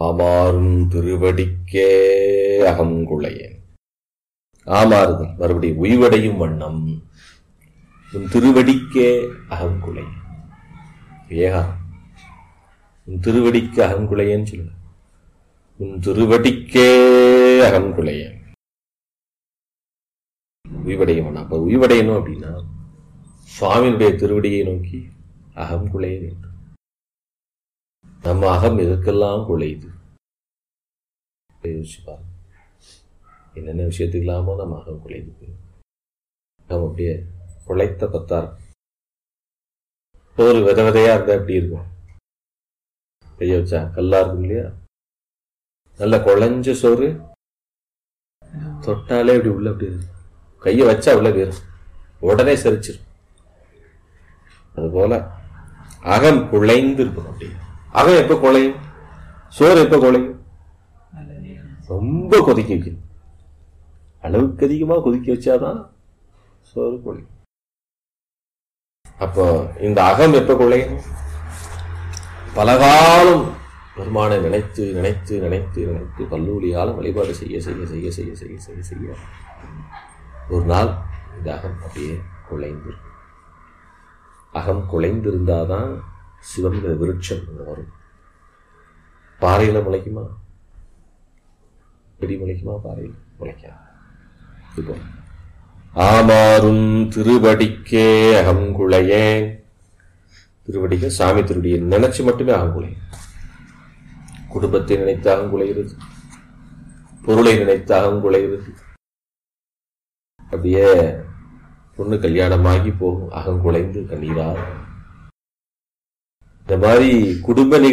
ஆமாறும் திருவடிக்கே அகங்குளையேன் ஆமாறுதல் மறுபடியும் உய்வடையும் வண்ணம் உன் திருவடிக்கே அகங்குலை ஏகா உன் திருவடிக்கு அகங்குலையேன்னு சொல்லு உன் திருவடிக்கே அகங்குலையேன் உய்வடையும் வண்ணம் அப்ப உய்வடையணும் அப்படின்னா சுவாமியினுடைய திருவடியை நோக்கி அகம் குலைய வேண்டும் நம்ம அகம் எதற்கெல்லாம் குலையுது யோசிச்சு பாருங்க என்னென்ன விஷயத்துக்கு இல்லாமோ நம்ம அகம் குலையுது அகம் அப்படியே குலைத்த பத்தார் ஒரு வித விதையா இருந்தா எப்படி இருக்கும் கைய வச்சா கல்லா இருக்கும் இல்லையா நல்ல குழஞ்ச சோறு தொட்டாலே இப்படி உள்ள அப்படி இருக்கும் கையை வச்சா உள்ள போயிரும் உடனே செரிச்சிரும் அதுபோல அகம் குழைந்து இருக்கணும் அப்படி அகம் எப்ப குழையும் சோறு எப்ப குழையும் ரொம்ப கொதிக்க வைக்கணும் அளவுக்கு அதிகமா கொதிக்க வச்சாதான் சோறு குழையும் அப்போ இந்த அகம் எப்ப குழையும் பலகாலம் பெருமானை நினைத்து நினைத்து நினைத்து நினைத்து பல்லூலியால வழிபாடு செய்ய செய்ய செய்ய செய்ய செய்ய செய்ய செய்ய ஒரு நாள் இந்த அகம் அப்படியே குழைந்து அகம் குலைந்திருந்தாதான் சிவங்கிற விருட்சம் இங்க வரும் பாறையில முளைக்குமா செடி முளைக்குமா பாறையில் முளைக்காது இப்போ ஆமாறும் திருவடிக்கே அகங்குளையேன் திருவடிக்கு சாமி திருவடியை நினைச்சு மட்டுமே அகங்குலையும் குடும்பத்தை நினைத்து அகங்குலைகிறது பொருளை நினைத்து அகங்குலைகிறது அப்படியே பொண்ணு கல்யாணமாகி போகும் அகங்குலைந்து கண்ணீரா இந்த மாதிரி குடும்ப